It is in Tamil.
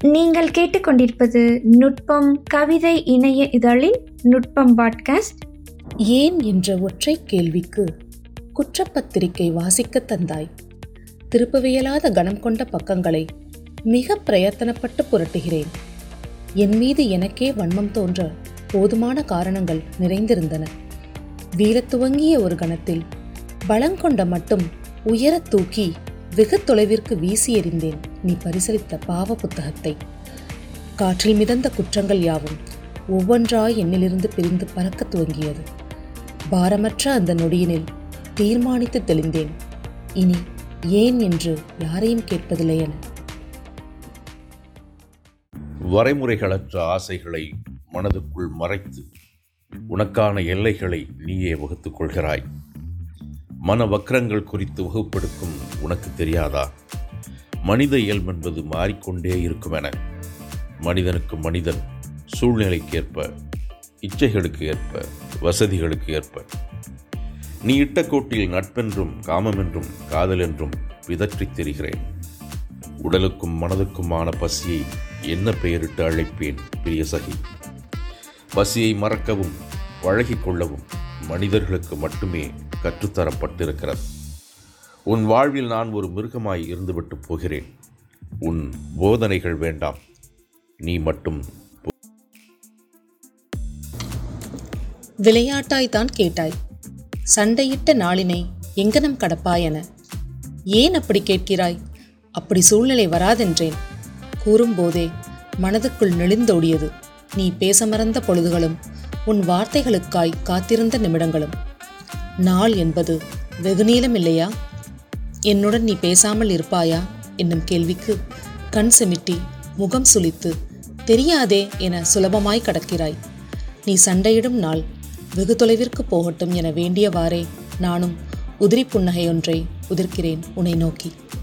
நீங்கள் கேட்டுக்கொண்டிருப்பது நுட்பம் கவிதை இணைய இதழின் நுட்பம் பாட்காஸ்ட் ஏன் என்ற ஒற்றை கேள்விக்கு குற்றப்பத்திரிகை வாசிக்க தந்தாய் திருப்பவியலாத கணம் கொண்ட பக்கங்களை மிக பிரயத்தனப்பட்டு புரட்டுகிறேன் என் மீது எனக்கே வன்மம் தோன்ற போதுமான காரணங்கள் நிறைந்திருந்தன வீரத் துவங்கிய ஒரு கணத்தில் பலங்கொண்ட மட்டும் உயரத் தூக்கி வெகு தொலைவிற்கு வீசி எறிந்தேன் நீ பரிசளித்த பாவ புத்தகத்தை காற்றில் மிதந்த குற்றங்கள் யாவும் ஒவ்வொன்றாய் என்னிலிருந்து பிரிந்து பறக்கத் துவங்கியது பாரமற்ற அந்த நொடியினில் தீர்மானித்து தெளிந்தேன் இனி ஏன் என்று யாரையும் கேட்பதில்லை என வரைமுறைகளற்ற ஆசைகளை மனதுக்குள் மறைத்து உனக்கான எல்லைகளை நீயே வகுத்துக் கொள்கிறாய் மன வக்கரங்கள் குறித்து வகுப்பெடுக்கும் உனக்கு தெரியாதா மனித இயல்பென்பது மாறிக்கொண்டே இருக்கும் என மனிதனுக்கு மனிதன் சூழ்நிலைக்கு இச்சைகளுக்கு ஏற்ப வசதிகளுக்கு ஏற்ப நீ இட்ட கோட்டில் நட்பென்றும் காமமென்றும் காதல் என்றும் விதற்றித் தெரிகிறேன் உடலுக்கும் மனதுக்குமான பசியை என்ன பெயரிட்டு அழைப்பேன் பிரிய சகி பசியை மறக்கவும் பழகிக் கொள்ளவும் மனிதர்களுக்கு மட்டுமே கற்றுத்தரப்பட்டிருக்கிறது உன் வாழ்வில் நான் ஒரு மிருகமாய் இருந்துவிட்டு போகிறேன் உன் போதனைகள் வேண்டாம் நீ மட்டும் விளையாட்டாய்தான் கேட்டாய் சண்டையிட்ட நாளினை எங்கனம் கடப்பாய் என ஏன் அப்படி கேட்கிறாய் அப்படி சூழ்நிலை வராதென்றேன் கூறும்போதே மனதுக்குள் நெளிந்தோடியது நீ பேச மறந்த பொழுதுகளும் உன் வார்த்தைகளுக்காய் காத்திருந்த நிமிடங்களும் நாள் என்பது வெகுநீளம் இல்லையா என்னுடன் நீ பேசாமல் இருப்பாயா என்னும் கேள்விக்கு கண் செமிட்டி முகம் சுளித்து தெரியாதே என சுலபமாய் கடக்கிறாய் நீ சண்டையிடும் நாள் வெகு தொலைவிற்கு போகட்டும் என வேண்டியவாறே நானும் உதிரி புன்னகையொன்றை உதிர்க்கிறேன் உன்னை நோக்கி